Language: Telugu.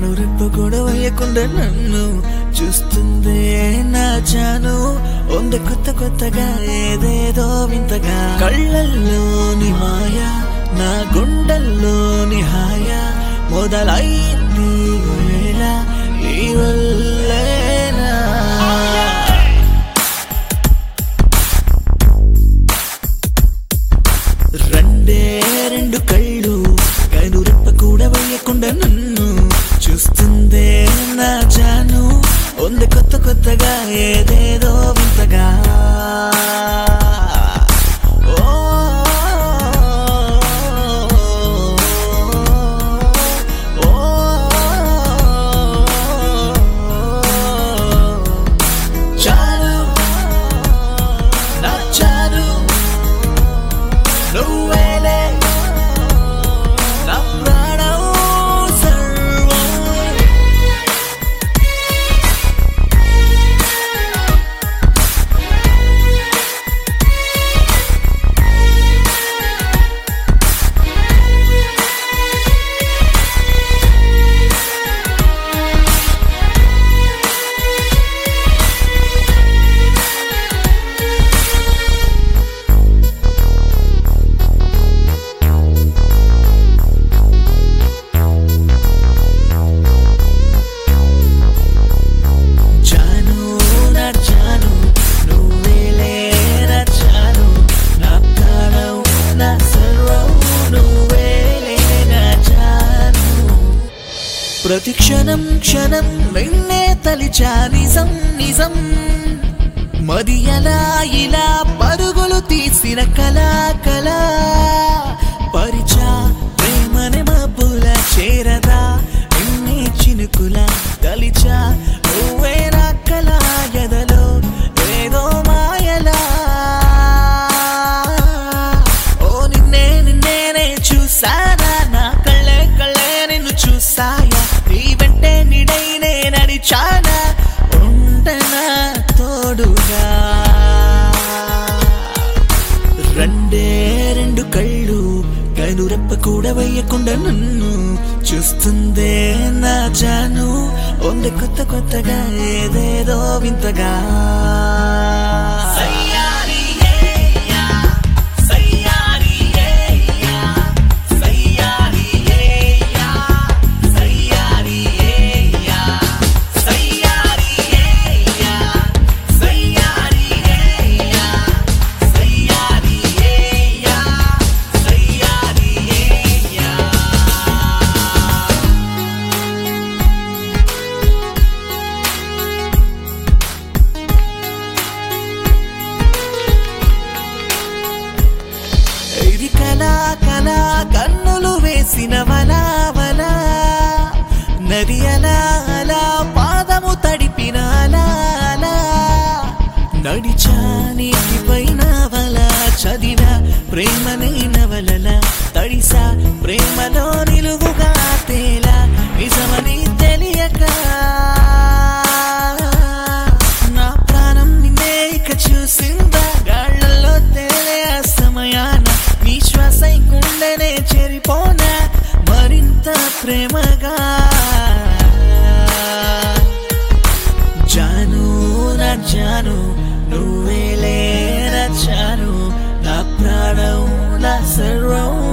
కనురెప్ప కూడా వేయకుండా నన్ను చూస్తుందే నా జాను వంద కొత్త కొత్తగా ఏదేదో వింతగా కళ్ళల్లోని మాయ నా గుండెల్లోని హాయ మొదలైంది వేళ ఈ వల్లేనా రెండే రెండు కళ్ళు కనురెప్ప కూడా వేయకుండా నన్ను చూస్తుందే నా జాను ఉంది కొత్త కొత్తగా ఏదేదో వింతగా ఓ, ఓ, చాలు నా చాలు నువ్వేలే నా ప్రాణం సర్వం జాను నా జాను నువ్వేలే నా జాను నా ప్రాణం నా సర్వం నువ్వేలే నా జాను ప్రతి క్షణం క్షణం నిన్నే తలిచా నిజం నిజం మది ఎలా ఇలా పరుగులు తీసిన కళా కళా పరిచా ప్రేమని మబ్బుల చేరదా ఎన్ని చినుకుల కలిచా నువ్వే నా కళ ఎదలో ఏదో మాయలా ఓ నిన్నే నిన్నేనే చూసానా నా కళ్ళే కళ్ళే నిన్ను చూసాయా నీ వెంటే నిడైనే నడిచానా ఉండనా తోడుగా రెండే రెండు కళ్ళు కనురెప్ప కూడా వేయకుండా నన్ను చూస్తుందే నా జాను ఉంది కొత్త కొత్తగా ఏదేదో వింతగా సయ్యారి ఏయ్యా, సయ్యారి ఏయ్యా, సయ్యారి ఏయ్యా, సయ్యారి ఏయ్యా, సయ్యారి ఏయ్యా, సయ్యారి ఏయ్యా, సయ్యారి ఏయ్యా, సయ్యారి ఏయ్యా. ఇది కళా కళా కన్నులు వేసిన వలా వలా నది అలా అలా పాదము తడిపిన అలా అలా నడిచా నీటి పైన వల చదివ ప్రేమనే నవలల తడిసా ప్రేమలో నిలువుగా తేలా నిజమని తెలియక నా ప్రాణం నిన్నే ఇక చూసిందా గాళ్ళల్లో తేలే ఆ సమయాన నీ శ్వాస గుండెనే చెరిపోనా మరింత ప్రేమగా జాను నా జాను నువ్వేలే నా జాను నా ప్రాణం నా సర్వం